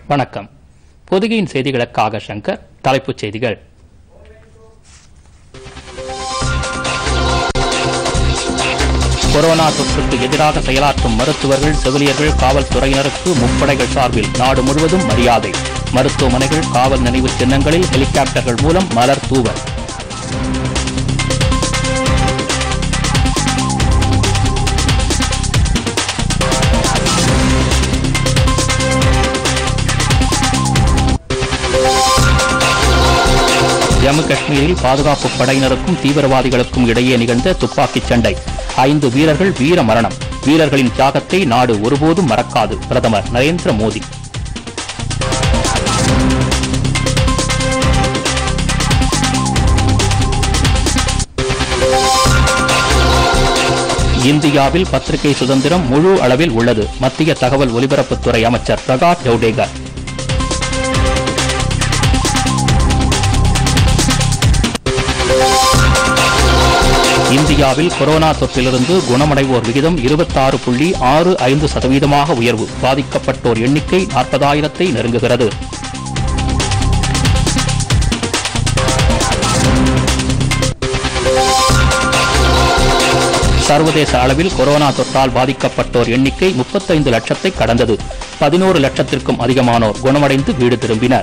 வணக்கம் பொதிகையின் செய்திகளுக்காக சங்கர் தலைப்புச் செய்திகள் கொரோனா தொற்றுக்கு எதிராக செயலாற்றும் மருத்துவர்கள் செவிலியர்கள் காவல்துறையினருக்கு முப்படைகள் சார்பில் நாடு முழுவதும் மரியாதை மருத்துவமனைகள் காவல் நினைவுச் சின்னங்களில் ஹெலிகாப்டர்கள் மூலம் மலர் தூவல் ஜம்மு காஷ்மீரில் பாதுகாப்பு படையினருக்கும் தீவிரவாதிகளுக்கும் இடையே நிகழ்ந்த துப்பாக்கிச் சண்டை ஐந்து வீரர்கள் வீர மரணம் வீரர்களின் தியாகத்தை நாடு ஒருபோதும் மறக்காது பிரதமர் நரேந்திர மோடி இந்தியாவில் பத்திரிகை சுதந்திரம் முழு அளவில் உள்ளது மத்திய தகவல் ஒலிபரப்புத்துறை அமைச்சர் பிரகாஷ் ஜவ்டேகர் இந்தியாவில் கொரோனா தொற்றிலிருந்து குணமடைவோர் விகிதம் இருபத்தாறு புள்ளி ஆறு ஐந்து சதவீதமாக உயர்வு பாதிக்கப்பட்டோர் எண்ணிக்கை நாற்பதாயிரத்தை நெருங்குகிறது சர்வதேச அளவில் கொரோனா தொற்றால் பாதிக்கப்பட்டோர் எண்ணிக்கை முப்பத்தைந்து லட்சத்தை கடந்தது பதினோரு லட்சத்திற்கும் அதிகமானோர் குணமடைந்து வீடு திரும்பினர்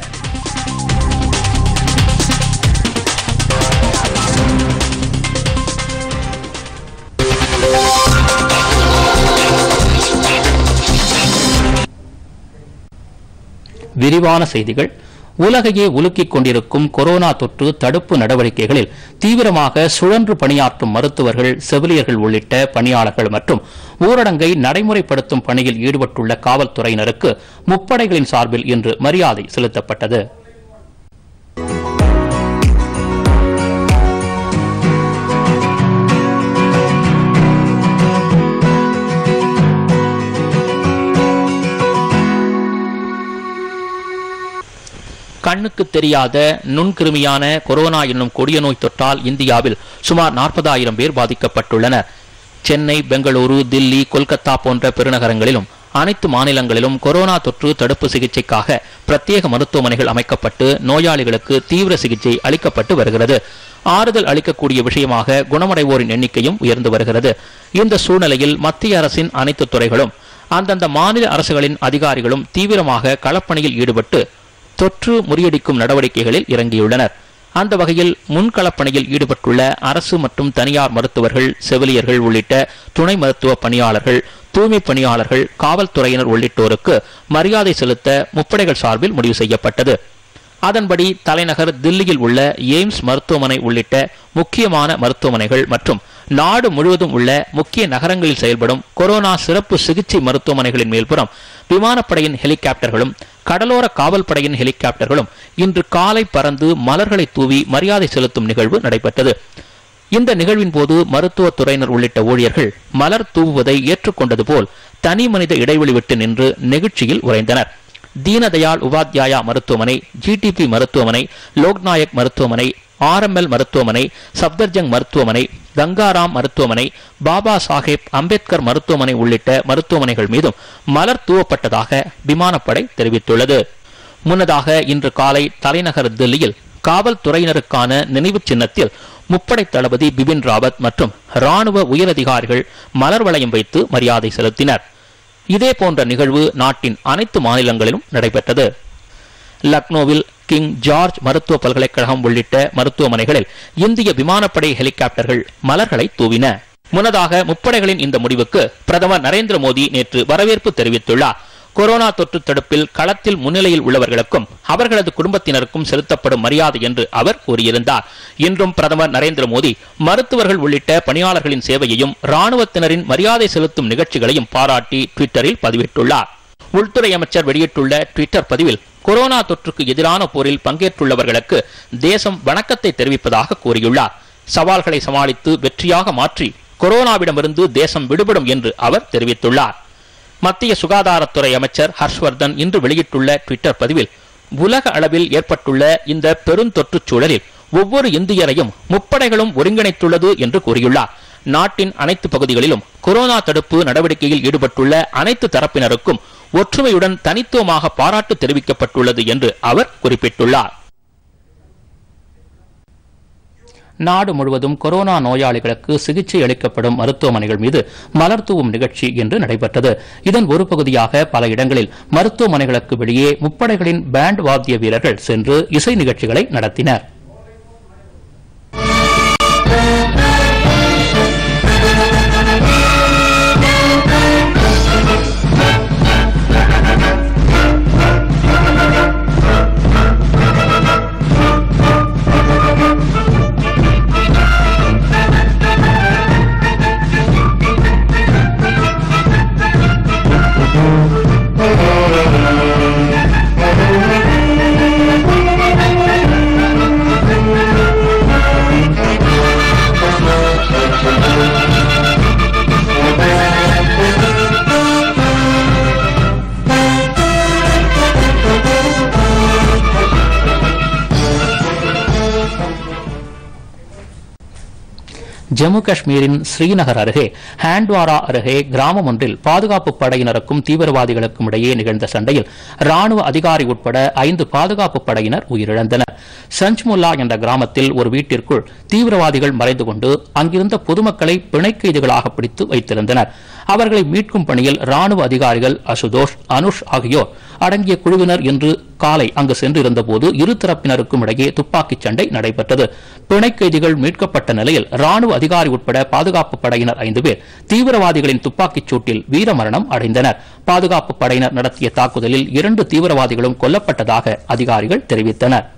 விரிவான செய்திகள் உலகையே உலுக்கிக் கொண்டிருக்கும் கொரோனா தொற்று தடுப்பு நடவடிக்கைகளில் தீவிரமாக சுழன்று பணியாற்றும் மருத்துவர்கள் செவிலியர்கள் உள்ளிட்ட பணியாளர்கள் மற்றும் ஊரடங்கை நடைமுறைப்படுத்தும் பணியில் ஈடுபட்டுள்ள காவல்துறையினருக்கு முப்படைகளின் சார்பில் இன்று மரியாதை செலுத்தப்பட்டது கண்ணுக்கு தெரியாத நுண்கிருமியான கொரோனா என்னும் கொடிய நோய் தொற்றால் இந்தியாவில் சுமார் நாற்பதாயிரம் பேர் பாதிக்கப்பட்டுள்ளனர் சென்னை பெங்களூரு தில்லி கொல்கத்தா போன்ற பெருநகரங்களிலும் அனைத்து மாநிலங்களிலும் கொரோனா தொற்று தடுப்பு சிகிச்சைக்காக பிரத்யேக மருத்துவமனைகள் அமைக்கப்பட்டு நோயாளிகளுக்கு தீவிர சிகிச்சை அளிக்கப்பட்டு வருகிறது ஆறுதல் அளிக்கக்கூடிய விஷயமாக குணமடைவோரின் எண்ணிக்கையும் உயர்ந்து வருகிறது இந்த சூழ்நிலையில் மத்திய அரசின் அனைத்து துறைகளும் அந்தந்த மாநில அரசுகளின் அதிகாரிகளும் தீவிரமாக களப்பணியில் ஈடுபட்டு தொற்று முறியடிக்கும் நடவடிக்கைகளில் இறங்கியுள்ளனர் அந்த வகையில் முன்களப்பணியில் ஈடுபட்டுள்ள அரசு மற்றும் தனியார் மருத்துவர்கள் செவிலியர்கள் உள்ளிட்ட துணை மருத்துவ பணியாளர்கள் தூய்மை பணியாளர்கள் காவல்துறையினர் உள்ளிட்டோருக்கு மரியாதை செலுத்த முப்படைகள் சார்பில் முடிவு செய்யப்பட்டது அதன்படி தலைநகர் தில்லியில் உள்ள எய்ம்ஸ் மருத்துவமனை உள்ளிட்ட முக்கியமான மருத்துவமனைகள் மற்றும் நாடு முழுவதும் உள்ள முக்கிய நகரங்களில் செயல்படும் கொரோனா சிறப்பு சிகிச்சை மருத்துவமனைகளின் மேல்புறம் விமானப்படையின் ஹெலிகாப்டர்களும் கடலோர காவல்படையின் ஹெலிகாப்டர்களும் இன்று காலை பறந்து மலர்களை தூவி மரியாதை செலுத்தும் நிகழ்வு நடைபெற்றது இந்த நிகழ்வின் போது மருத்துவத் துறையினர் உள்ளிட்ட ஊழியர்கள் மலர் தூவுவதை ஏற்றுக்கொண்டது போல் தனி மனித இடைவெளி விட்டு நின்று நெகிழ்ச்சியில் உறைந்தனர் தீனதயாள் உபாத்யாயா மருத்துவமனை ஜிடிபி மருத்துவமனை லோக்நாயக் மருத்துவமனை ஆர்எம்எல் மருத்துவமனை சப்தர்ஜங் மருத்துவமனை கங்காராம் மருத்துவமனை பாபா சாஹேப் அம்பேத்கர் மருத்துவமனை உள்ளிட்ட மருத்துவமனைகள் மீதும் மலர் தூவப்பட்டதாக விமானப்படை தெரிவித்துள்ளது முன்னதாக இன்று காலை தலைநகர் தில்லியில் காவல்துறையினருக்கான நினைவுச் சின்னத்தில் முப்படை தளபதி பிபின் ராவத் மற்றும் ராணுவ உயரதிகாரிகள் மலர் வளையம் வைத்து மரியாதை செலுத்தினர் இதே போன்ற நிகழ்வு நாட்டின் அனைத்து மாநிலங்களிலும் நடைபெற்றது லக்னோவில் கிங் ஜார்ஜ் மருத்துவ பல்கலைக்கழகம் உள்ளிட்ட மருத்துவமனைகளில் இந்திய விமானப்படை ஹெலிகாப்டர்கள் மலர்களை தூவின முன்னதாக முப்படைகளின் இந்த முடிவுக்கு பிரதமர் நரேந்திர மோடி நேற்று வரவேற்பு தெரிவித்துள்ளார் கொரோனா தொற்று தடுப்பில் களத்தில் முன்னிலையில் உள்ளவர்களுக்கும் அவர்களது குடும்பத்தினருக்கும் செலுத்தப்படும் மரியாதை என்று அவர் கூறியிருந்தார் இன்றும் பிரதமர் நரேந்திர மோடி மருத்துவர்கள் உள்ளிட்ட பணியாளர்களின் சேவையையும் ராணுவத்தினரின் மரியாதை செலுத்தும் நிகழ்ச்சிகளையும் பாராட்டி ட்விட்டரில் பதிவிட்டுள்ளார் உள்துறை அமைச்சர் வெளியிட்டுள்ள ட்விட்டர் பதிவில் கொரோனா தொற்றுக்கு எதிரான போரில் பங்கேற்றுள்ளவர்களுக்கு தேசம் வணக்கத்தை தெரிவிப்பதாக கூறியுள்ளார் சவால்களை சமாளித்து வெற்றியாக மாற்றி கொரோனாவிடமிருந்து தேசம் விடுபடும் என்று அவர் தெரிவித்துள்ளார் மத்திய சுகாதாரத்துறை அமைச்சர் ஹர்ஷ்வர்தன் இன்று வெளியிட்டுள்ள ட்விட்டர் பதிவில் உலக அளவில் ஏற்பட்டுள்ள இந்த பெருந்தொற்றுச் சூழலில் ஒவ்வொரு இந்தியரையும் முப்படைகளும் ஒருங்கிணைத்துள்ளது என்று கூறியுள்ளார் நாட்டின் அனைத்து பகுதிகளிலும் கொரோனா தடுப்பு நடவடிக்கையில் ஈடுபட்டுள்ள அனைத்து தரப்பினருக்கும் ஒற்றுமையுடன் தனித்துவமாக பாராட்டு தெரிவிக்கப்பட்டுள்ளது என்று அவர் குறிப்பிட்டுள்ளார் நாடு முழுவதும் கொரோனா நோயாளிகளுக்கு சிகிச்சை அளிக்கப்படும் மருத்துவமனைகள் மீது மலர் தூவும் நிகழ்ச்சி இன்று நடைபெற்றது இதன் ஒரு பகுதியாக பல இடங்களில் மருத்துவமனைகளுக்கு வெளியே முப்படைகளின் பேண்ட் வாத்திய வீரர்கள் சென்று இசை நிகழ்ச்சிகளை நடத்தினர் ஜம்மு காஷ்மீரின் ஸ்ரீநகர் அருகே ஹாண்ட்வாரா அருகே கிராமம் ஒன்றில் பாதுகாப்பு படையினருக்கும் தீவிரவாதிகளுக்கும் இடையே நிகழ்ந்த சண்டையில் ராணுவ அதிகாரி உட்பட ஐந்து பாதுகாப்பு படையினர் உயிரிழந்தனர் சஞ்ச்முல்லா என்ற கிராமத்தில் ஒரு வீட்டிற்குள் தீவிரவாதிகள் மறைந்து கொண்டு அங்கிருந்த பொதுமக்களை பிணை கைதிகளாக பிடித்து வைத்திருந்தனர் அவர்களை மீட்கும் பணியில் ராணுவ அதிகாரிகள் அசுதோஷ் அனுஷ் ஆகியோர் அடங்கிய குழுவினர் இன்று காலை அங்கு சென்றிருந்தபோது இரு தரப்பினருக்கும் இடையே துப்பாக்கிச் சண்டை நடைபெற்றது பிணை கைதிகள் மீட்கப்பட்ட நிலையில் ராணுவ அதிகாரி உட்பட பாதுகாப்பு படையினர் ஐந்து பேர் தீவிரவாதிகளின் துப்பாக்கிச் சூட்டில் வீரமரணம் அடைந்தனர் பாதுகாப்பு படையினர் நடத்திய தாக்குதலில் இரண்டு தீவிரவாதிகளும் கொல்லப்பட்டதாக அதிகாரிகள் தெரிவித்தனர்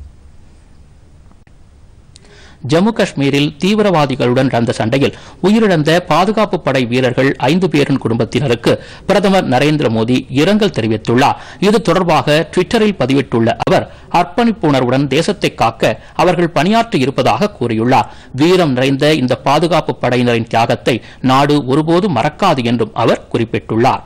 ஜம்மு காஷ்மீரில் தீவிரவாதிகளுடன் நடந்த சண்டையில் உயிரிழந்த பாதுகாப்பு படை வீரர்கள் ஐந்து பேரின் குடும்பத்தினருக்கு பிரதமர் நரேந்திர மோடி இரங்கல் தெரிவித்துள்ளார் இது தொடர்பாக டுவிட்டரில் பதிவிட்டுள்ள அவர் அர்ப்பணிப்பு உணர்வுடன் தேசத்தை காக்க அவர்கள் பணியாற்றி இருப்பதாக கூறியுள்ளார் வீரம் நிறைந்த இந்த பாதுகாப்பு படையினரின் தியாகத்தை நாடு ஒருபோதும் மறக்காது என்றும் அவர் குறிப்பிட்டுள்ளார்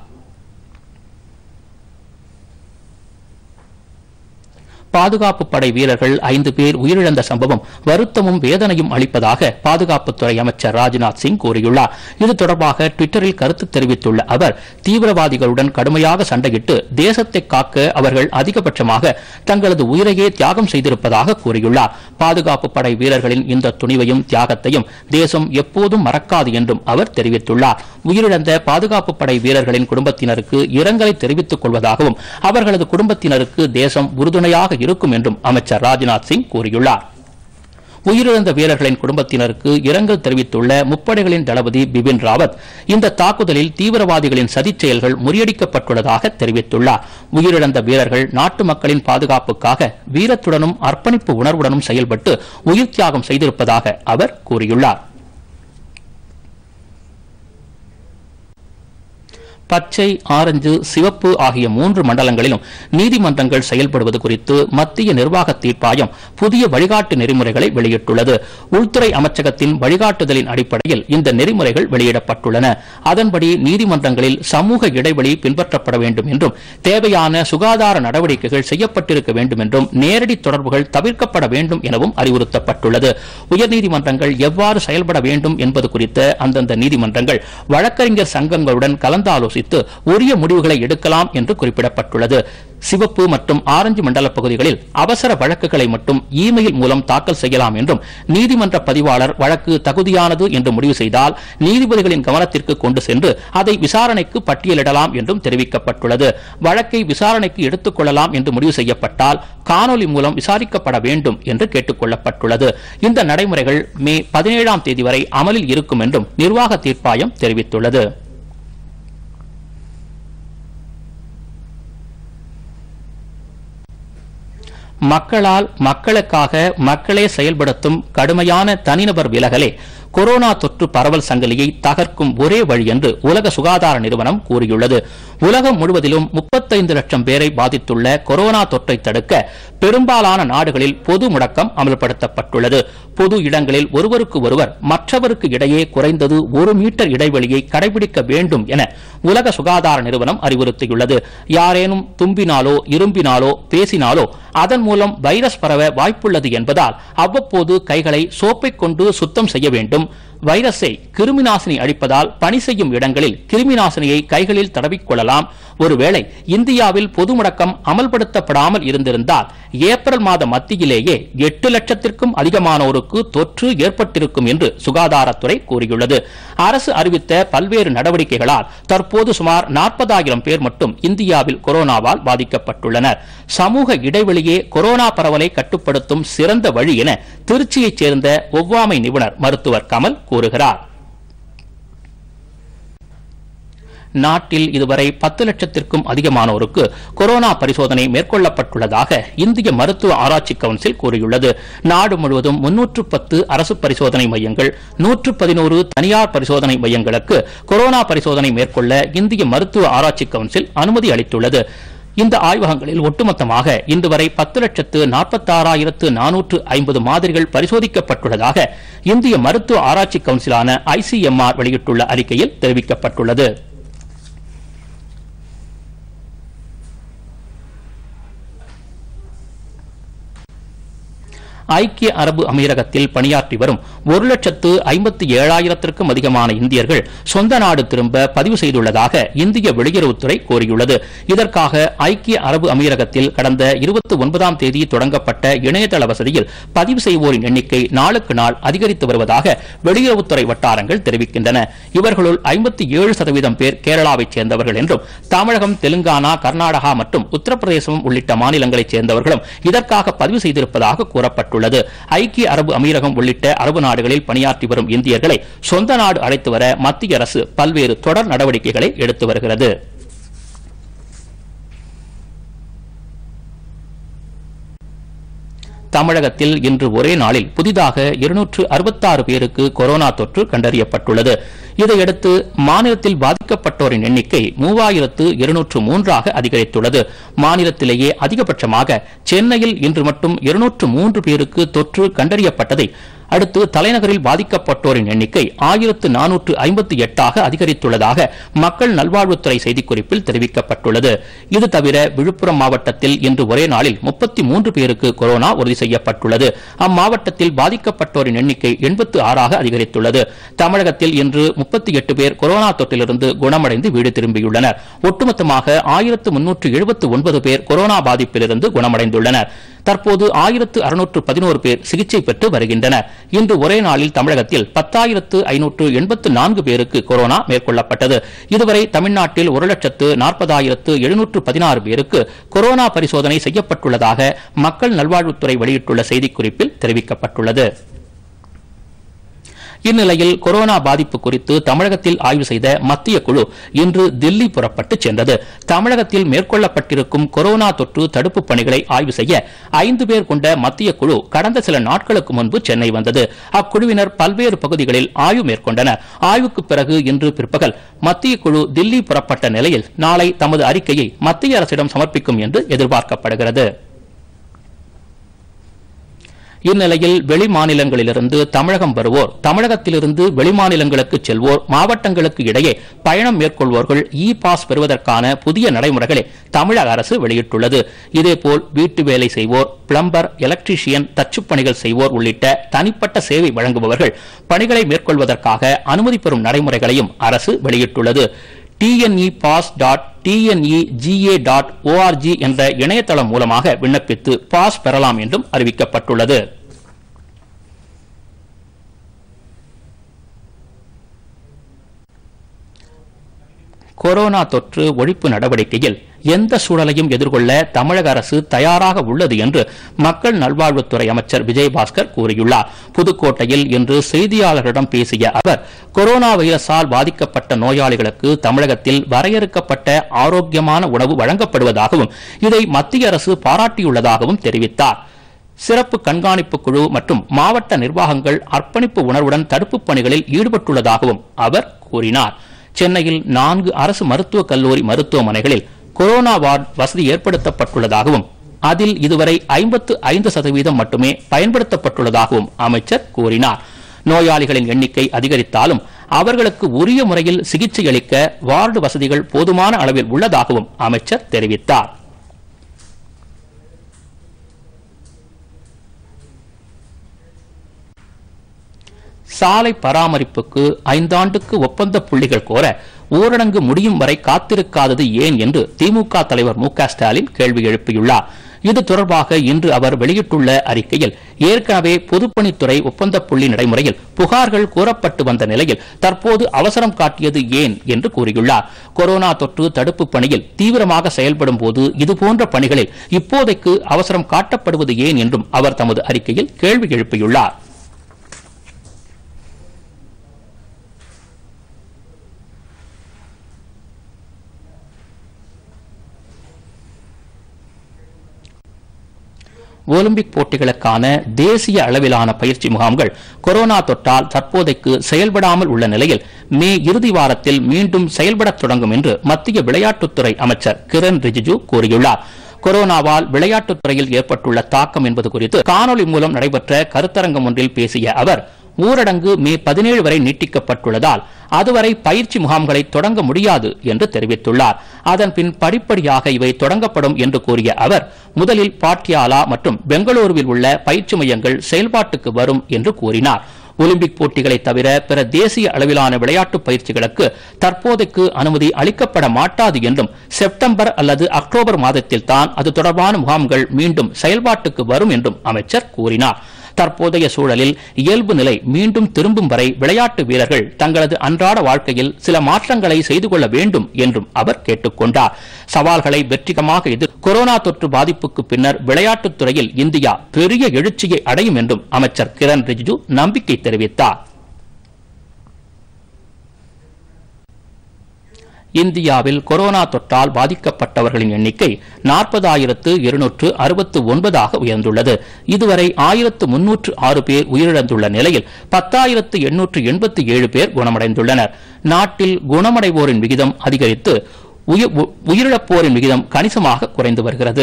பாதுகாப்பு படை வீரர்கள் ஐந்து பேர் உயிரிழந்த சம்பவம் வருத்தமும் வேதனையும் அளிப்பதாக பாதுகாப்புத்துறை அமைச்சர் ராஜ்நாத் சிங் கூறியுள்ளார் இது தொடர்பாக டுவிட்டரில் கருத்து தெரிவித்துள்ள அவர் தீவிரவாதிகளுடன் கடுமையாக சண்டையிட்டு தேசத்தை காக்க அவர்கள் அதிகபட்சமாக தங்களது உயிரையே தியாகம் செய்திருப்பதாக கூறியுள்ளார் பாதுகாப்பு படை வீரர்களின் இந்த துணிவையும் தியாகத்தையும் தேசம் எப்போதும் மறக்காது என்றும் அவர் தெரிவித்துள்ளார் உயிரிழந்த பாதுகாப்பு படை வீரர்களின் குடும்பத்தினருக்கு இரங்கலை தெரிவித்துக் கொள்வதாகவும் அவர்களது குடும்பத்தினருக்கு தேசம் உறுதுணையாக இருக்கும் என்றும் அமைச்சர் ராஜ்நாத் சிங் கூறியுள்ளார் உயிரிழந்த வீரர்களின் குடும்பத்தினருக்கு இரங்கல் தெரிவித்துள்ள முப்படைகளின் தளபதி பிபின் ராவத் இந்த தாக்குதலில் தீவிரவாதிகளின் சதிச் செயல்கள் முறியடிக்கப்பட்டுள்ளதாக தெரிவித்துள்ளார் உயிரிழந்த வீரர்கள் நாட்டு மக்களின் பாதுகாப்புக்காக வீரத்துடனும் அர்ப்பணிப்பு உணர்வுடனும் செயல்பட்டு உயிர் தியாகம் செய்திருப்பதாக அவர் கூறியுள்ளார் பச்சை ஆரஞ்சு சிவப்பு ஆகிய மூன்று மண்டலங்களிலும் நீதிமன்றங்கள் செயல்படுவது குறித்து மத்திய நிர்வாக தீர்ப்பாயம் புதிய வழிகாட்டு நெறிமுறைகளை வெளியிட்டுள்ளது உள்துறை அமைச்சகத்தின் வழிகாட்டுதலின் அடிப்படையில் இந்த நெறிமுறைகள் வெளியிடப்பட்டுள்ளன அதன்படி நீதிமன்றங்களில் சமூக இடைவெளி பின்பற்றப்பட வேண்டும் என்றும் தேவையான சுகாதார நடவடிக்கைகள் செய்யப்பட்டிருக்க வேண்டும் என்றும் நேரடி தொடர்புகள் தவிர்க்கப்பட வேண்டும் எனவும் அறிவுறுத்தப்பட்டுள்ளது உயர்நீதிமன்றங்கள் எவ்வாறு செயல்பட வேண்டும் என்பது குறித்த அந்தந்த நீதிமன்றங்கள் வழக்கறிஞர் சங்கங்களுடன் கலந்தாலோசி ஆலோசித்து உரிய முடிவுகளை எடுக்கலாம் என்று குறிப்பிடப்பட்டுள்ளது சிவப்பு மற்றும் ஆரஞ்சு மண்டல பகுதிகளில் அவசர வழக்குகளை மட்டும் இமெயில் மூலம் தாக்கல் செய்யலாம் என்றும் நீதிமன்ற பதிவாளர் வழக்கு தகுதியானது என்று முடிவு செய்தால் நீதிபதிகளின் கவனத்திற்கு கொண்டு சென்று அதை விசாரணைக்கு பட்டியலிடலாம் என்றும் தெரிவிக்கப்பட்டுள்ளது வழக்கை விசாரணைக்கு எடுத்துக் கொள்ளலாம் என்று முடிவு செய்யப்பட்டால் காணொலி மூலம் விசாரிக்கப்பட வேண்டும் என்று கேட்டுக் கொள்ளப்பட்டுள்ளது இந்த நடைமுறைகள் மே பதினேழாம் தேதி வரை அமலில் இருக்கும் என்றும் நிர்வாக தீர்ப்பாயம் தெரிவித்துள்ளது மக்களால் மக்களுக்காக மக்களே செயல்படுத்தும் கடுமையான தனிநபர் விலகலே கொரோனா தொற்று பரவல் சங்கிலியை தகர்க்கும் ஒரே வழி என்று உலக சுகாதார நிறுவனம் கூறியுள்ளது உலகம் முழுவதிலும் முப்பத்தைந்து லட்சம் பேரை பாதித்துள்ள கொரோனா தொற்றை தடுக்க பெரும்பாலான நாடுகளில் பொது முடக்கம் அமல்படுத்தப்பட்டுள்ளது பொது இடங்களில் ஒருவருக்கு ஒருவர் மற்றவருக்கு இடையே குறைந்தது ஒரு மீட்டர் இடைவெளியை கடைபிடிக்க வேண்டும் என உலக சுகாதார நிறுவனம் அறிவுறுத்தியுள்ளது யாரேனும் தும்பினாலோ இரும்பினாலோ பேசினாலோ அதன் மூலம் வைரஸ் பரவ வாய்ப்புள்ளது என்பதால் அவ்வப்போது கைகளை சோப்பை கொண்டு சுத்தம் செய்ய வேண்டும் வைரஸை கிருமிநாசினி அளிப்பதால் பணி செய்யும் இடங்களில் கிருமிநாசினியை கைகளில் தடவிக்கொள்ளலாம் ஒருவேளை இந்தியாவில் பொது முடக்கம் அமல்படுத்தப்படாமல் இருந்திருந்தால் ஏப்ரல் மாத மத்தியிலேயே எட்டு லட்சத்திற்கும் அதிகமானோருக்கு தொற்று ஏற்பட்டிருக்கும் என்று சுகாதாரத்துறை கூறியுள்ளது அரசு அறிவித்த பல்வேறு நடவடிக்கைகளால் தற்போது சுமார் நாற்பதாயிரம் பேர் மட்டும் இந்தியாவில் கொரோனாவால் பாதிக்கப்பட்டுள்ளனர் சமூக இடைவெளியே கொரோனா பரவலை கட்டுப்படுத்தும் சிறந்த வழி என திருச்சியைச் சேர்ந்த ஒவ்வாமை நிபுணர் மருத்துவர் கமல் கூறுகிறார் நாட்டில் இதுவரை பத்து லட்சத்திற்கும் அதிகமானோருக்கு கொரோனா பரிசோதனை மேற்கொள்ளப்பட்டுள்ளதாக இந்திய மருத்துவ ஆராய்ச்சி கவுன்சில் கூறியுள்ளது நாடு முழுவதும் முன்னூற்று பத்து அரசு பரிசோதனை மையங்கள் நூற்று பதினோரு தனியார் பரிசோதனை மையங்களுக்கு கொரோனா பரிசோதனை மேற்கொள்ள இந்திய மருத்துவ ஆராய்ச்சி கவுன்சில் அனுமதி அளித்துள்ளது இந்த ஆய்வகங்களில் ஒட்டுமொத்தமாக இன்று வரை பத்து லட்சத்து நாற்பத்தாறாயிரத்து நானூற்று ஐம்பது மாதிரிகள் பரிசோதிக்கப்பட்டுள்ளதாக இந்திய மருத்துவ ஆராய்ச்சி கவுன்சிலான ஐசிஎம்ஆர் வெளியிட்டுள்ள அறிக்கையில் தெரிவிக்கப்பட்டுள்ளது ஐக்கிய அரபு அமீரகத்தில் பணியாற்றி வரும் ஒரு லட்சத்து ஐம்பத்தி ஏழாயிரத்திற்கும் அதிகமான இந்தியர்கள் சொந்த நாடு திரும்ப பதிவு செய்துள்ளதாக இந்திய வெளியுறவுத்துறை கூறியுள்ளது இதற்காக ஐக்கிய அரபு அமீரகத்தில் கடந்த இருபத்தி ஒன்பதாம் தேதி தொடங்கப்பட்ட இணையதள வசதியில் பதிவு செய்வோரின் எண்ணிக்கை நாளுக்கு நாள் அதிகரித்து வருவதாக வெளியுறவுத்துறை வட்டாரங்கள் தெரிவிக்கின்றன இவர்களுள் ஐம்பத்தி ஏழு சதவீதம் பேர் கேரளாவைச் சேர்ந்தவர்கள் என்றும் தமிழகம் தெலுங்கானா கர்நாடகா மற்றும் உத்தரப்பிரதேசம் உள்ளிட்ட மாநிலங்களைச் சேர்ந்தவர்களும் இதற்காக பதிவு செய்திருப்பதாக கூறப்பட்டுள்ளது ஐக்கிய அரபு அமீரகம் உள்ளிட்ட அரபு நாடுகளில் பணியாற்றி வரும் இந்தியர்களை சொந்த நாடு அழைத்து வர மத்திய அரசு பல்வேறு தொடர் நடவடிக்கைகளை எடுத்து வருகிறது தமிழகத்தில் இன்று ஒரே நாளில் புதிதாக இருநூற்று அறுபத்தாறு பேருக்கு கொரோனா தொற்று கண்டறியப்பட்டுள்ளது இதையடுத்து மாநிலத்தில் பாதிக்கப்பட்டோரின் எண்ணிக்கை மூவாயிரத்து இருநூற்று மூன்றாக அதிகரித்துள்ளது மாநிலத்திலேயே அதிகபட்சமாக சென்னையில் இன்று மட்டும் இருநூற்று மூன்று பேருக்கு தொற்று கண்டறியப்பட்டதை அடுத்து தலைநகரில் பாதிக்கப்பட்டோரின் எண்ணிக்கை ஆயிரத்து நானூற்று ஐம்பத்தி எட்டாக அதிகரித்துள்ளதாக மக்கள் நல்வாழ்வுத்துறை செய்திக்குறிப்பில் தெரிவிக்கப்பட்டுள்ளது இது தவிர விழுப்புரம் மாவட்டத்தில் இன்று ஒரே நாளில் முப்பத்தி மூன்று பேருக்கு கொரோனா உறுதி செய்யப்பட்டுள்ளது அம்மாவட்டத்தில் பாதிக்கப்பட்டோரின் எண்ணிக்கை எண்பத்து ஆறாக அதிகரித்துள்ளது தமிழகத்தில் இன்று முப்பத்தி எட்டு பேர் கொரோனா தொற்றிலிருந்து குணமடைந்து வீடு திரும்பியுள்ளனர் ஒட்டுமொத்தமாக ஆயிரத்து முன்னூற்று எழுபத்து ஒன்பது பேர் கொரோனா பாதிப்பிலிருந்து குணமடைந்துள்ளனர் தற்போது ஆயிரத்து அறுநூற்று பதினோரு பேர் சிகிச்சை பெற்று வருகின்றனர் இன்று ஒரே நாளில் தமிழகத்தில் பத்தாயிரத்து ஐநூற்று எண்பத்து நான்கு பேருக்கு கொரோனா மேற்கொள்ளப்பட்டது இதுவரை தமிழ்நாட்டில் ஒரு லட்சத்து நாற்பதாயிரத்து எழுநூற்று பதினாறு பேருக்கு கொரோனா பரிசோதனை செய்யப்பட்டுள்ளதாக மக்கள் நல்வாழ்வுத்துறை வெளியிட்டுள்ள செய்திக்குறிப்பில் தெரிவிக்கப்பட்டுள்ளது இந்நிலையில் கொரோனா பாதிப்பு குறித்து தமிழகத்தில் ஆய்வு செய்த மத்திய குழு இன்று தில்லி புறப்பட்டு சென்றது தமிழகத்தில் மேற்கொள்ளப்பட்டிருக்கும் கொரோனா தொற்று தடுப்பு பணிகளை ஆய்வு செய்ய ஐந்து பேர் கொண்ட மத்திய குழு கடந்த சில நாட்களுக்கு முன்பு சென்னை வந்தது அக்குழுவினர் பல்வேறு பகுதிகளில் ஆய்வு மேற்கொண்டனர் ஆய்வுக்கு பிறகு இன்று பிற்பகல் மத்திய குழு தில்லி புறப்பட்ட நிலையில் நாளை தமது அறிக்கையை மத்திய அரசிடம் சமர்ப்பிக்கும் என்று எதிர்பார்க்கப்படுகிறது இந்நிலையில் வெளி மாநிலங்களிலிருந்து தமிழகம் வருவோர் தமிழகத்திலிருந்து வெளிமாநிலங்களுக்கு செல்வோர் மாவட்டங்களுக்கு இடையே பயணம் மேற்கொள்வோர்கள் இ பாஸ் பெறுவதற்கான புதிய நடைமுறைகளை தமிழக அரசு வெளியிட்டுள்ளது இதேபோல் வீட்டு வேலை செய்வோர் பிளம்பர் எலக்ட்ரீஷியன் தச்சுப் பணிகள் செய்வோர் உள்ளிட்ட தனிப்பட்ட சேவை வழங்குபவர்கள் பணிகளை மேற்கொள்வதற்காக அனுமதி பெறும் நடைமுறைகளையும் அரசு வெளியிட்டுள்ளது TNE pass dot TNEGA dot ORG என்ற இணையதளம் மூலமாக விண்ணப்பித்து பாஸ் பெறலாம் என்றும் அறிவிக்கப்பட்டுள்ளது கொரோனா தொற்று ஒழிப்பு நடவடிக்கையில் எந்த சூழலையும் எதிர்கொள்ள தமிழக அரசு தயாராக உள்ளது என்று மக்கள் நல்வாழ்வுத்துறை அமைச்சர் விஜயபாஸ்கர் கூறியுள்ளார் புதுக்கோட்டையில் இன்று செய்தியாளர்களிடம் பேசிய அவர் கொரோனா வைரஸால் பாதிக்கப்பட்ட நோயாளிகளுக்கு தமிழகத்தில் வரையறுக்கப்பட்ட ஆரோக்கியமான உணவு வழங்கப்படுவதாகவும் இதை மத்திய அரசு பாராட்டியுள்ளதாகவும் தெரிவித்தார் சிறப்பு கண்காணிப்பு குழு மற்றும் மாவட்ட நிர்வாகங்கள் அர்ப்பணிப்பு உணர்வுடன் தடுப்புப் பணிகளில் ஈடுபட்டுள்ளதாகவும் அவர் கூறினார் சென்னையில் நான்கு அரசு மருத்துவக் கல்லூரி மருத்துவமனைகளில் கொரோனா வார்டு வசதி ஏற்படுத்தப்பட்டுள்ளதாகவும் அதில் இதுவரை ஐம்பத்து ஐந்து சதவீதம் மட்டுமே பயன்படுத்தப்பட்டுள்ளதாகவும் அமைச்சர் கூறினார் நோயாளிகளின் எண்ணிக்கை அதிகரித்தாலும் அவர்களுக்கு உரிய முறையில் சிகிச்சை அளிக்க வார்டு வசதிகள் போதுமான அளவில் உள்ளதாகவும் அமைச்சர் தெரிவித்தார் சாலை பராமரிப்புக்கு ஐந்தாண்டுக்கு ஒப்பந்த புள்ளிகள் கோர ஊரடங்கு முடியும் வரை காத்திருக்காதது ஏன் என்று திமுக தலைவர் மு க ஸ்டாலின் கேள்வி எழுப்பியுள்ளார் இது தொடர்பாக இன்று அவர் வெளியிட்டுள்ள அறிக்கையில் ஏற்கனவே பொதுப்பணித்துறை ஒப்பந்த புள்ளி நடைமுறையில் புகார்கள் கூறப்பட்டு வந்த நிலையில் தற்போது அவசரம் காட்டியது ஏன் என்று கூறியுள்ளார் கொரோனா தொற்று தடுப்பு பணியில் தீவிரமாக செயல்படும் போது இதுபோன்ற பணிகளில் இப்போதைக்கு அவசரம் காட்டப்படுவது ஏன் என்றும் அவர் தமது அறிக்கையில் கேள்வி எழுப்பியுள்ளார் ஒலிம்பிக் போட்டிகளுக்கான தேசிய அளவிலான பயிற்சி முகாம்கள் கொரோனா தொற்றால் தற்போதைக்கு செயல்படாமல் உள்ள நிலையில் மே இறுதி வாரத்தில் மீண்டும் செயல்படத் தொடங்கும் என்று மத்திய விளையாட்டுத்துறை அமைச்சர் கிரண் ரிஜிஜு கூறியுள்ளார் கொரோனாவால் விளையாட்டுத் துறையில் ஏற்பட்டுள்ள தாக்கம் என்பது குறித்து காணொலி மூலம் நடைபெற்ற கருத்தரங்கம் ஒன்றில் பேசிய அவர் ஊரடங்கு மே பதினேழு வரை நீட்டிக்கப்பட்டுள்ளதால் அதுவரை பயிற்சி முகாம்களை தொடங்க முடியாது என்று தெரிவித்துள்ளார் அதன் பின் படிப்படியாக இவை தொடங்கப்படும் என்று கூறிய அவர் முதலில் பாட்டியாலா மற்றும் பெங்களூருவில் உள்ள பயிற்சி மையங்கள் செயல்பாட்டுக்கு வரும் என்று கூறினார் ஒலிம்பிக் போட்டிகளை தவிர பிற தேசிய அளவிலான விளையாட்டு பயிற்சிகளுக்கு தற்போதைக்கு அனுமதி அளிக்கப்பட மாட்டாது என்றும் செப்டம்பர் அல்லது அக்டோபர் மாதத்தில் தான் அது தொடர்பான முகாம்கள் மீண்டும் செயல்பாட்டுக்கு வரும் என்றும் அமைச்சர் கூறினார் தற்போதைய சூழலில் இயல்பு நிலை மீண்டும் திரும்பும் வரை விளையாட்டு வீரர்கள் தங்களது அன்றாட வாழ்க்கையில் சில மாற்றங்களை செய்து கொள்ள வேண்டும் என்றும் அவர் கேட்டுக்கொண்டார் சவால்களை வெற்றிகரமாக எதிர் கொரோனா தொற்று பாதிப்புக்கு பின்னர் விளையாட்டுத் துறையில் இந்தியா பெரிய எழுச்சியை அடையும் என்றும் அமைச்சர் கிரண் ரிஜிஜு நம்பிக்கை தெரிவித்தார் இந்தியாவில் கொரோனா தொற்றால் பாதிக்கப்பட்டவர்களின் எண்ணிக்கை நாற்பதாயிரத்து இருநூற்று அறுபத்து ஒன்பதாக உயர்ந்துள்ளது இதுவரை ஆயிரத்து முன்னூற்று ஆறு பேர் உயிரிழந்துள்ள நிலையில் பத்தாயிரத்து எண்ணூற்று எண்பத்தி ஏழு பேர் குணமடைந்துள்ளனர் நாட்டில் குணமடைவோரின் விகிதம் அதிகரித்து உயிர்- உ- உயிரிழப்போரின் விகிதம் கணிசமாக குறைந்து வருகிறது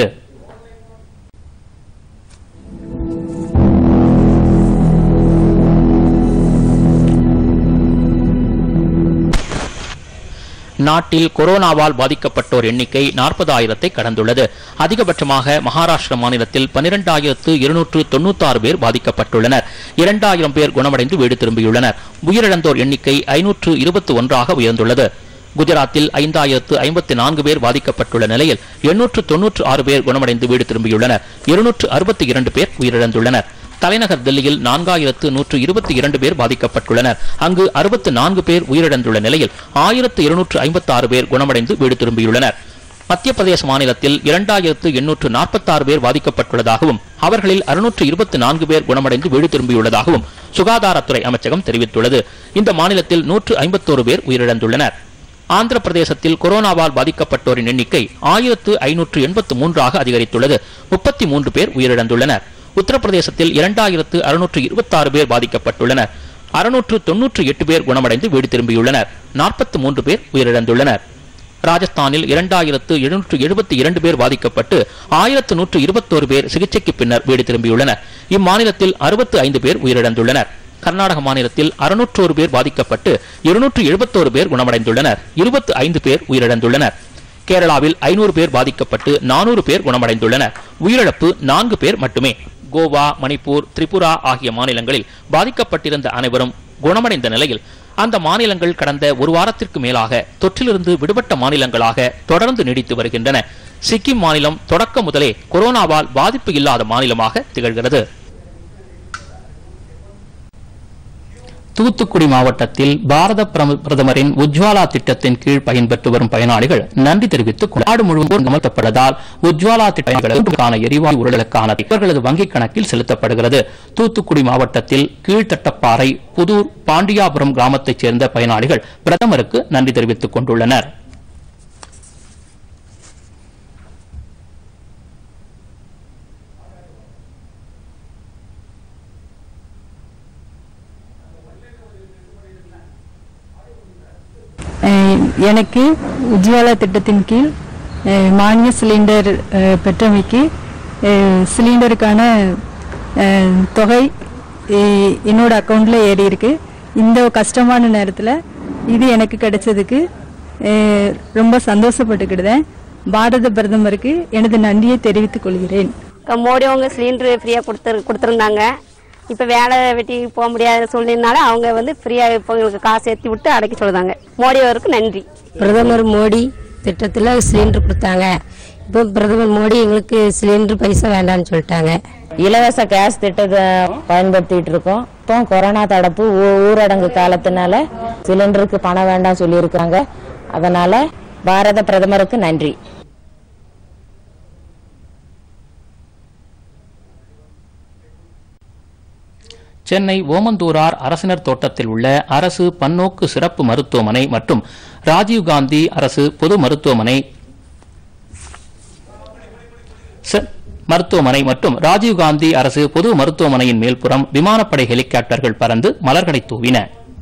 நாட்டில் கொரோனாவால் பாதிக்கப்பட்டோர் எண்ணிக்கை நாற்பதாயிரத்தை கடந்துள்ளது அதிகபட்சமாக மகாராஷ்டிர மாநிலத்தில் பனிரெண்டாயிரத்து இருநூற்று தொண்ணூத்தாறு பேர் பாதிக்கப்பட்டுள்ளனர் இரண்டாயிரம் பேர் குணமடைந்து வீடு திரும்பியுள்ளனர் உயிரிழந்தோர் எண்ணிக்கை ஐநூற்று இருபத்தி ஒன்றாக உயர்ந்துள்ளது குஜராத்தில் ஐந்தாயிரத்து ஐம்பத்தி நான்கு பேர் பாதிக்கப்பட்டுள்ள நிலையில் எண்ணூற்று தொன்னூற்று ஆறு பேர் குணமடைந்து வீடு திரும்பியுள்ளனர் இருநூற்று அறுபத்தி இரண்டு பேர் உயிரிழந்துள்ளனர் தலைநகர் தில்லியில் நான்காயிரத்து நூற்று இருபத்தி இரண்டு பேர் பாதிக்கப்பட்டுள்ளனர் அங்கு அறுபத்து நான்கு பேர் உயிரிழந்துள்ள நிலையில் ஆயிரத்து இருநூற்று ஐம்பத்தி ஆறு பேர் குணமடைந்து வீடு திரும்பியுள்ளனர் மத்திய பிரதேச மாநிலத்தில் இரண்டாயிரத்து எண்ணூற்று நாற்பத்தாறு பேர் பாதிக்கப்பட்டுள்ளதாகவும் அவர்களில் அறுநூற்று இருபத்தி நான்கு பேர் குணமடைந்து வீடு திரும்பியுள்ளதாகவும் சுகாதாரத்துறை அமைச்சகம் தெரிவித்துள்ளது இந்த மாநிலத்தில் நூற்று ஐம்பத்தோரு பேர் உயிரிழந்துள்ளனர் ஆந்திர பிரதேசத்தில் கொரோனாவால் பாதிக்கப்பட்டோரின் எண்ணிக்கை ஆயிரத்து ஐநூற்று எண்பத்து மூன்றாக அதிகரித்துள்ளது முப்பத்தி மூன்று பேர் உயிரிழந்துள்ளனர் உத்தரப்பிரதேசத்தில் இரண்டாயிரத்து அறுநூற்று இருபத்தாறு பேர் பாதிக்கப்பட்டுள்ளனர் அறுநூற்று தொன்னூற்று எட்டு பேர் குணமடைந்து வீடு திரும்பியுள்ளனர் நாற்பத்தி மூன்று பேர் உயிரிழந்துள்ளனர் ராஜஸ்தானில் இரண்டாயிரத்து எழுநூற்று எழுபத்தி இரண்டு பேர் பாதிக்கப்பட்டு ஆயிரத்து நூற்று இருபத்தோரு பேர் சிகிச்சைக்கு பின்னர் வீடு திரும்பியுள்ளனர் இம்மாநிலத்தில் அறுபத்து ஐந்து பேர் உயிரிழந்துள்ளனர் கர்நாடக மாநிலத்தில் அறுநூற்றோரு பேர் பாதிக்கப்பட்டு இருநூற்று எழுபத்தோரு பேர் குணமடைந்துள்ளனர் இருபத்து ஐந்து பேர் உயிரிழந்துள்ளனர் கேரளாவில் ஐநூறு பேர் பாதிக்கப்பட்டு நானூறு பேர் குணமடைந்துள்ளனர் உயிரிழப்பு நான்கு பேர் மட்டுமே கோவா மணிப்பூர் திரிபுரா ஆகிய மாநிலங்களில் பாதிக்கப்பட்டிருந்த அனைவரும் குணமடைந்த நிலையில் அந்த மாநிலங்கள் கடந்த ஒரு வாரத்திற்கு மேலாக தொற்றிலிருந்து விடுபட்ட மாநிலங்களாக தொடர்ந்து நீடித்து வருகின்றன சிக்கிம் மாநிலம் தொடக்க முதலே கொரோனாவால் பாதிப்பு இல்லாத மாநிலமாக திகழ்கிறது தூத்துக்குடி மாவட்டத்தில் பாரத பிரம- பிரதமரின் உஜ்வாலா திட்டத்தின் கீழ் பயன்பெற்று வரும் பயனாளிகள் நன்றி தெரிவித்துக் கொண்டு நாடு முழுவதும் அமர்த்தப்பட்டதால் உஜ்வாலா திட்டங்களுக்கான எரிவாயு உருளுக்கான இவர்களது வங்கிக் கணக்கில் செலுத்தப்படுகிறது தூத்துக்குடி மாவட்டத்தில் கீழ்த்தட்டப்பாறை புதூர் பாண்டியாபுரம் கிராமத்தைச் சேர்ந்த பயனாளிகள் பிரதமருக்கு நன்றி தெரிவித்துக் கொண்டுள்ளனர் அஹ் எனக்கு உஜ்வாலா திட்டத்தின் கீழ் அஹ் மானிய சிலிண்டர் அஹ் பெற்றமைக்கு அஹ் சிலிண்டருக்கான அஹ் தொகை அஹ் என்னோட அக்கௌண்ட்ல ஏறி இருக்கு இந்த கஷ்டமான நேரத்தில் இது எனக்கு கிடைச்சதுக்கு அஹ் ரொம்ப சந்தோஷப்பட்டுக்கிடுதேன் பாரத பிரதமருக்கு எனது நன்றியை தெரிவித்துக் கொள்கிறேன் மோடி அவங்க சிலிண்டர் ஃப்ரீயாக கொடுத்து கொடுத்துருந்தாங்க இப்போ வேலை வெட்டி போக முடியாத சூழ்நிலைனால அவங்க வந்து ஃப்ரீயாக இப்போ எங்களுக்கு காசு ஏற்றி விட்டு அடைக்க சொல்லுதாங்க மோடி அவருக்கு நன்றி பிரதமர் மோடி திட்டத்தில் சிலிண்டர் கொடுத்தாங்க இப்போ பிரதமர் மோடி எங்களுக்கு சிலிண்டர் பைசா வேண்டாம்னு சொல்லிட்டாங்க இலவச கேஸ் திட்டத்தை பயன்படுத்திட்டு இருக்கோம் இப்போ கொரோனா தடுப்பு ஊ- ஊரடங்கு காலத்தினால சிலிண்டருக்கு பணம் வேண்டாம் சொல்லியிருக்காங்க அதனால பாரத பிரதமருக்கு நன்றி சென்னை ஓமந்தூரார் அரசினர் தோட்டத்தில் உள்ள அரசு பன்னோக்கு சிறப்பு மருத்துவமனை மற்றும் ராஜீவ்காந்தி அரசு பொது மருத்துவமனை ச- மருத்துவமனை மற்றும் ராஜீவ்காந்தி அரசு பொது மருத்துவமனையின் மேல்புறம் விமானப்படை ஹெலிகாப்டர்கள் பறந்து மலர்களை தூவின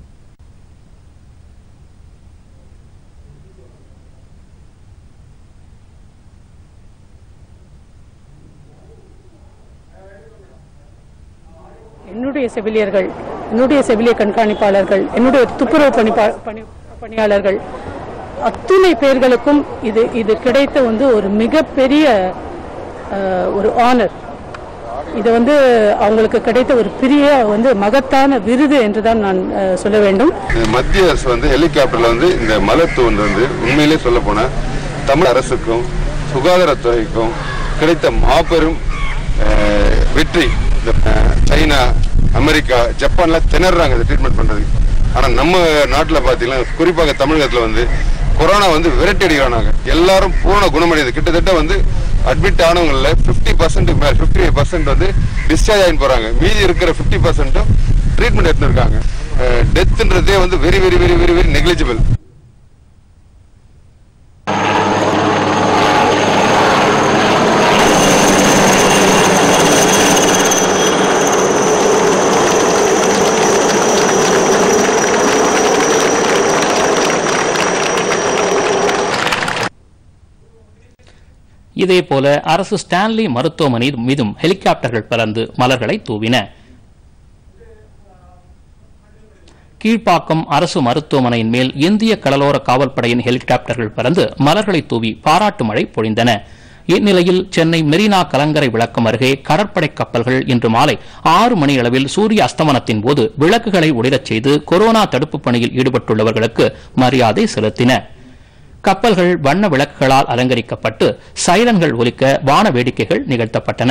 என்னுடைய செவிலியர்கள் என்னுடைய செவிலிய கண்காணிப்பாளர்கள் என்னுடைய துப்புரவு பணிப்பா பணி பணியாளர்கள் அத்துணை பேர்களுக்கும் இது இது கிடைத்த வந்து ஒரு மிகப்பெரிய அஹ், ஒரு ஆனர் இது வந்து அவங்களுக்கு கிடைத்த ஒரு பெரிய வந்து மகத்தான விருது என்றுதான் நான் அஹ், சொல்ல வேண்டும் இது மத்திய அரசு வந்து ஹெலிகாப்டர்ல வந்து இந்த மலர் தூண் வந்து உண்மையிலே சொல்ல போனா தமிழ் அரசுக்கும் சுகாதாரத்துறைக்கும் கிடைத்த மாபெரும் அஹ், வெற்றி இந்த அஹ், சைனா அமெரிக்கா ஜப்பான்ல திணறாங்க இந்த ட்ரீட்மெண்ட் பண்றதுக்கு ஆனா நம்ம நாட்டுல பாத்தீங்கன்னா குறிப்பாக தமிழகத்துல வந்து கொரோனா வந்து விரட்டி அடிக்கிறாங்க எல்லாரும் பூரண குணமடையுது கிட்டத்தட்ட வந்து அட்மிட் ஆனவங்கள 50% பர்சன்ட் மேல பிப்டி பர்சன்ட் வந்து டிஸ்சார்ஜ் ஆகி போறாங்க மீதி இருக்கிற 50% பர்சன்ட்டும் ட்ரீட்மெண்ட் எடுத்து இருக்காங்க டெத்ன்றதே வந்து very very very very very negligible இதேபோல அரசு ஸ்டான்லி மருத்துவமனை மீதும் ஹெலிகாப்டர்கள் பறந்து மலர்களை தூவின கீழ்ப்பாக்கம் அரசு மருத்துவமனையின் மேல் இந்திய கடலோர காவல்படையின் ஹெலிகாப்டர்கள் பறந்து மலர்களை தூவி பாராட்டு மழை பொழிந்தன இந்நிலையில் சென்னை மெரினா கலங்கரை விளக்கம் அருகே கடற்படை கப்பல்கள் இன்று மாலை ஆறு மணி அளவில் சூரிய அஸ்தமனத்தின் போது விளக்குகளை ஒளிரச் செய்து கொரோனா தடுப்புப் பணியில் ஈடுபட்டுள்ளவர்களுக்கு மரியாதை செலுத்தின கப்பல்கள் வண்ண விளக்குகளால் அலங்கரிக்கப்பட்டு சைரன்கள் ஒலிக்க வான வேடிக்கைகள் நிகழ்த்தப்பட்டன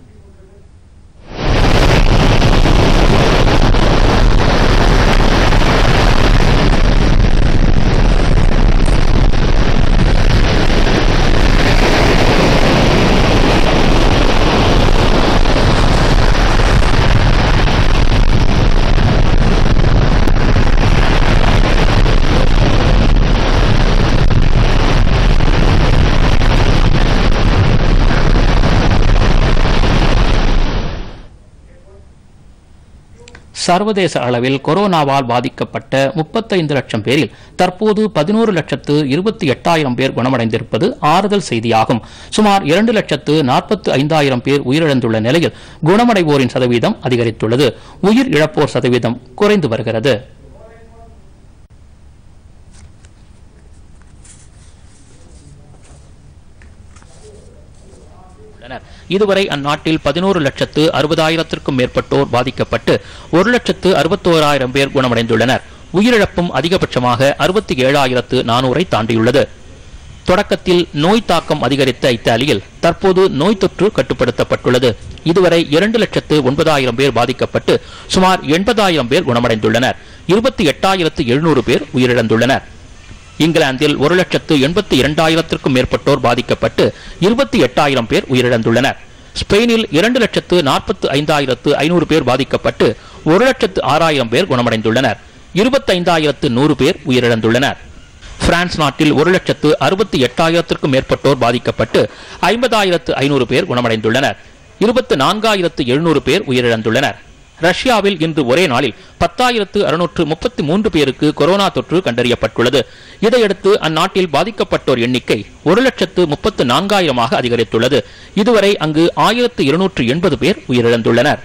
சர்வதேச அளவில் கொரோனாவால் பாதிக்கப்பட்ட முப்பத்தைந்து லட்சம் பேரில் தற்போது பதினோரு லட்சத்து இருபத்தி எட்டாயிரம் பேர் குணமடைந்திருப்பது ஆறுதல் செய்தியாகும் சுமார் இரண்டு லட்சத்து நாற்பத்து ஐந்தாயிரம் பேர் உயிரிழந்துள்ள நிலையில் குணமடைவோரின் சதவீதம் அதிகரித்துள்ளது உயிர் இழப்போர் சதவீதம் குறைந்து வருகிறது உள்ளனர் இதுவரை அந்நாட்டில் பதினோரு லட்சத்து அறுபதாயிரத்திற்கும் மேற்பட்டோர் பாதிக்கப்பட்டு ஒரு லட்சத்து அறுபத்தோராயிரம் பேர் குணமடைந்துள்ளனர் உயிரிழப்பும் அதிகபட்சமாக அறுபத்தி ஏழாயிரத்து நானூறை தாண்டியுள்ளது தொடக்கத்தில் நோய் தாக்கம் அதிகரித்த இத்தாலியில் தற்போது நோய் தொற்று கட்டுப்படுத்தப்பட்டுள்ளது இதுவரை இரண்டு லட்சத்து ஒன்பதாயிரம் பேர் பாதிக்கப்பட்டு சுமார் எண்பதாயிரம் பேர் குணமடைந்துள்ளனர் இருபத்தி எட்டாயிரத்து எழுநூறு பேர் உயிரிழந்துள்ளனர் இங்கிலாந்தில் ஒரு லட்சத்து எண்பத்தி இரண்டாயிரத்திற்கும் மேற்பட்டோர் பாதிக்கப்பட்டு இருபத்தி எட்டாயிரம் பேர் உயிரிழந்துள்ளனர் ஸ்பெயினில் இரண்டு லட்சத்து நாற்பத்து ஐந்தாயிரத்து ஐநூறு பேர் பாதிக்கப்பட்டு ஒரு லட்சத்து ஆறாயிரம் பேர் குணமடைந்துள்ளனர் இருபத்தைந்தாயிரத்து நூறு பேர் உயிரிழந்துள்ளனர் பிரான்ஸ் நாட்டில் ஒரு லட்சத்து அறுபத்தி எட்டாயிரத்திற்கும் மேற்பட்டோர் பாதிக்கப்பட்டு ஐம்பதாயிரத்து ஐநூறு பேர் குணமடைந்துள்ளனர் இருபத்து நான்காயிரத்து எழுநூறு பேர் உயிரிழந்துள்ளனர் ரஷ்யாவில் இன்று ஒரே நாளில் பத்தாயிரத்து அறுநூற்று முப்பத்தி மூன்று பேருக்கு கொரோனா தொற்று கண்டறியப்பட்டுள்ளது இதையடுத்து அந்நாட்டில் பாதிக்கப்பட்டோர் எண்ணிக்கை ஒரு லட்சத்து முப்பத்து நான்காயிரமாக அதிகரித்துள்ளது இதுவரை அங்கு ஆயிரத்து இருநூற்று எண்பது பேர் உயிரிழந்துள்ளனர்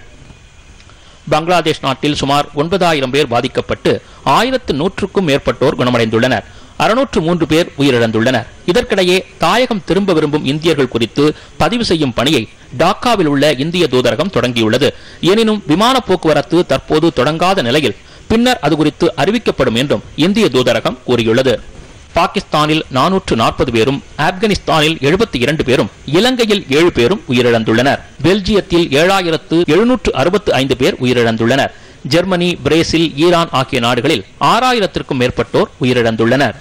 பங்களாதேஷ் நாட்டில் சுமார் ஒன்பதாயிரம் பேர் பாதிக்கப்பட்டு ஆயிரத்து நூற்றுக்கும் மேற்பட்டோர் குணமடைந்துள்ளனர் அறுநூற்று மூன்று பேர் உயிரிழந்துள்ளனர் இதற்கிடையே தாயகம் திரும்ப விரும்பும் இந்தியர்கள் குறித்து பதிவு செய்யும் பணியை டாக்காவில் உள்ள இந்திய தூதரகம் தொடங்கியுள்ளது எனினும் விமான போக்குவரத்து தற்போது தொடங்காத நிலையில் பின்னர் அது குறித்து அறிவிக்கப்படும் என்றும் இந்திய தூதரகம் கூறியுள்ளது பாகிஸ்தானில் நானூற்று நாற்பது பேரும் ஆப்கானிஸ்தானில் எழுபத்தி இரண்டு பேரும் இலங்கையில் ஏழு பேரும் உயிரிழந்துள்ளனர் பெல்ஜியத்தில் ஏழாயிரத்து எழுநூற்று அறுபத்து ஐந்து பேர் உயிரிழந்துள்ளனர் ஜெர்மனி பிரேசில் ஈரான் ஆகிய நாடுகளில் ஆறாயிரத்திற்கும் மேற்பட்டோர் உயிரிழந்துள்ளனர்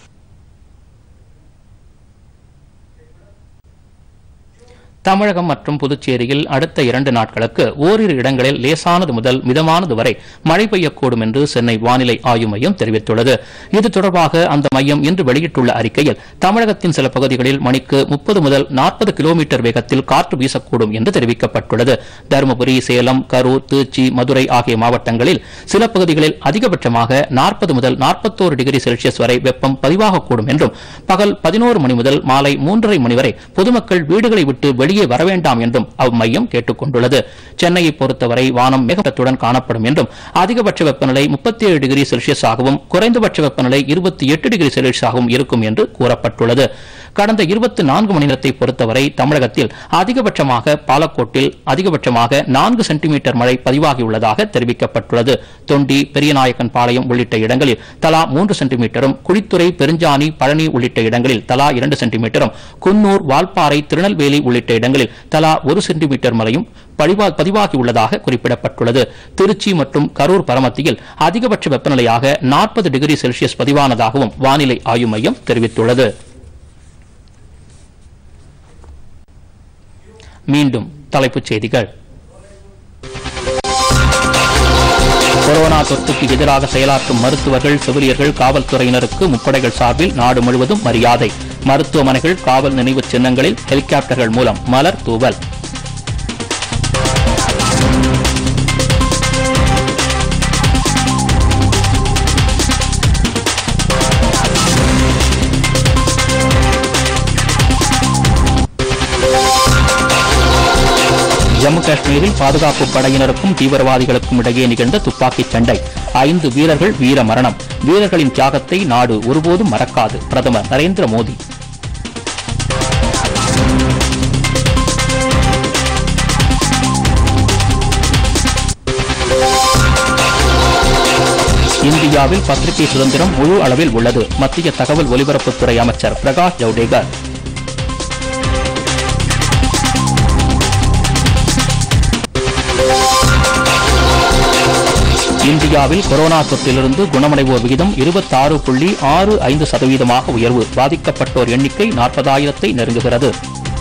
தமிழகம் மற்றும் புதுச்சேரியில் அடுத்த இரண்டு நாட்களுக்கு ஓரிரு இடங்களில் லேசானது முதல் மிதமானது வரை மழை பெய்யக்கூடும் என்று சென்னை வானிலை ஆய்வு மையம் தெரிவித்துள்ளது இது தொடர்பாக அந்த மையம் இன்று வெளியிட்டுள்ள அறிக்கையில் தமிழகத்தின் சில பகுதிகளில் மணிக்கு முப்பது முதல் நாற்பது கிலோமீட்டர் வேகத்தில் காற்று வீசக்கூடும் என்று தெரிவிக்கப்பட்டுள்ளது தருமபுரி சேலம் கரூர் திருச்சி மதுரை ஆகிய மாவட்டங்களில் சில பகுதிகளில் அதிகபட்சமாக நாற்பது முதல் நாற்பத்தோரு டிகிரி செல்சியஸ் வரை வெப்பம் பதிவாகக்கூடும் என்றும் பகல் பதினோரு மணி முதல் மாலை மூன்றரை மணி வரை பொதுமக்கள் வீடுகளை விட்டு வெளியே வர வேண்டாம் என்றும் அம்மையம் கேட்டுக் கொண்டுள்ளது சென்னையை பொறுத்தவரை வானம் மேகமூட்டத்துடன் காணப்படும் என்றும் அதிகபட்ச வெப்பநிலை முப்பத்தி ஏழு டிகிரி செல்சியஸ் ஆகவும் குறைந்தபட்ச வெப்பநிலை இருபத்தி எட்டு டிகிரி செல்சியஸ் ஆகவும் இருக்கும் என்று கூறப்பட்டுள்ளது கடந்த இருபத்தி நான்கு மணி நேரத்தை பொறுத்தவரை தமிழகத்தில் அதிகபட்சமாக பாலக்கோட்டில் அதிகபட்சமாக நான்கு சென்டிமீட்டர் மழை பதிவாகியுள்ளதாக தெரிவிக்கப்பட்டுள்ளது தொண்டி பெரியநாயக்கன் பாளையம் உள்ளிட்ட இடங்களில் தலா மூன்று சென்டிமீட்டரும் குழித்துறை பெருஞ்சாணி பழனி உள்ளிட்ட இடங்களில் தலா இரண்டு சென்டிமீட்டரும் குன்னூர் வால்பாறை திருநெல்வேலி உள்ளிட்ட இடங்களில் தலா ஒரு சென்டிமீட்டர் மழையும் பதிவா- பதிவாகியுள்ளதாக குறிப்பிடப்பட்டுள்ளது திருச்சி மற்றும் கரூர் பரமத்தியில் அதிகபட்ச வெப்பநிலையாக நாற்பது டிகிரி செல்சியஸ் பதிவானதாகவும் வானிலை ஆய்வு மையம் தெரிவித்துள்ளது மீண்டும் தலைப்புச் செய்திகள் கொரோனா தொற்றுக்கு எதிராக செயலாற்றும் மருத்துவர்கள் செவிலியர்கள் காவல்துறையினருக்கு முப்படைகள் சார்பில் நாடு முழுவதும் மரியாதை மருத்துவமனைகள் காவல் நினைவுச் சின்னங்களில் ஹெலிகாப்டர்கள் மூலம் மலர் தூவல் ஜம்மு காஷ்மீரில் பாதுகாப்பு படையினருக்கும் தீவிரவாதிகளுக்கும் இடையே நிகழ்ந்த துப்பாக்கிச் சண்டை ஐந்து வீரர்கள் வீர மரணம் வீரர்களின் தியாகத்தை நாடு ஒருபோதும் மறக்காது பிரதமர் நரேந்திர மோடி இந்தியாவில் பத்திரிகை சுதந்திரம் முழு அளவில் உள்ளது மத்திய தகவல் ஒலிபரப்புத்துறை அமைச்சர் பிரகாஷ் ஜவடேகர் இந்தியாவில் கொரோனா தொற்றிலிருந்து குணமடைவோர் விகிதம் இருபத்தாறு புள்ளி ஆறு ஐந்து சதவீதமாக உயர்வு பாதிக்கப்பட்டோர் எண்ணிக்கை நாற்பதாயிரத்தை நெருங்குகிறது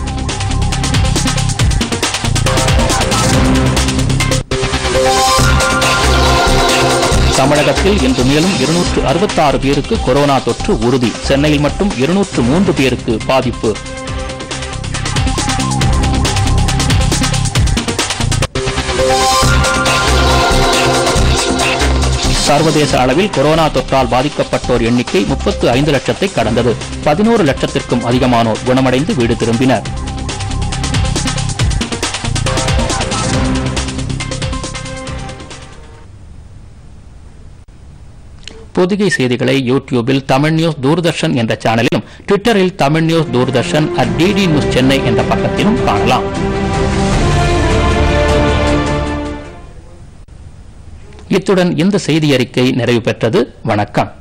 தமிழகத்தில் இன்று மேலும் இருநூற்று அறுபத்தாறு பேருக்கு கொரோனா தொற்று உறுதி சென்னையில் மட்டும் இருநூற்று மூன்று பேருக்கு பாதிப்பு சர்வதேச அளவில் கொரோனா தொற்றால் பாதிக்கப்பட்டோர் எண்ணிக்கை முப்பத்து ஐந்து லட்சத்தை கடந்தது பதினோரு லட்சத்திற்கும் அதிகமானோர் குணமடைந்து வீடு திரும்பினர் பொதிகை செய்திகளை யூடியூபில் தமிழ் நியூஸ் தூர்தர்ஷன் என்ற சேனலிலும் ட்விட்டரில் Tamil news Doordarshan at DD news Chennai என்ற பக்கத்திலும் காணலாம் இத்துடன் இந்த செய்தி அறிக்கை நிறைவு பெற்றது வணக்கம்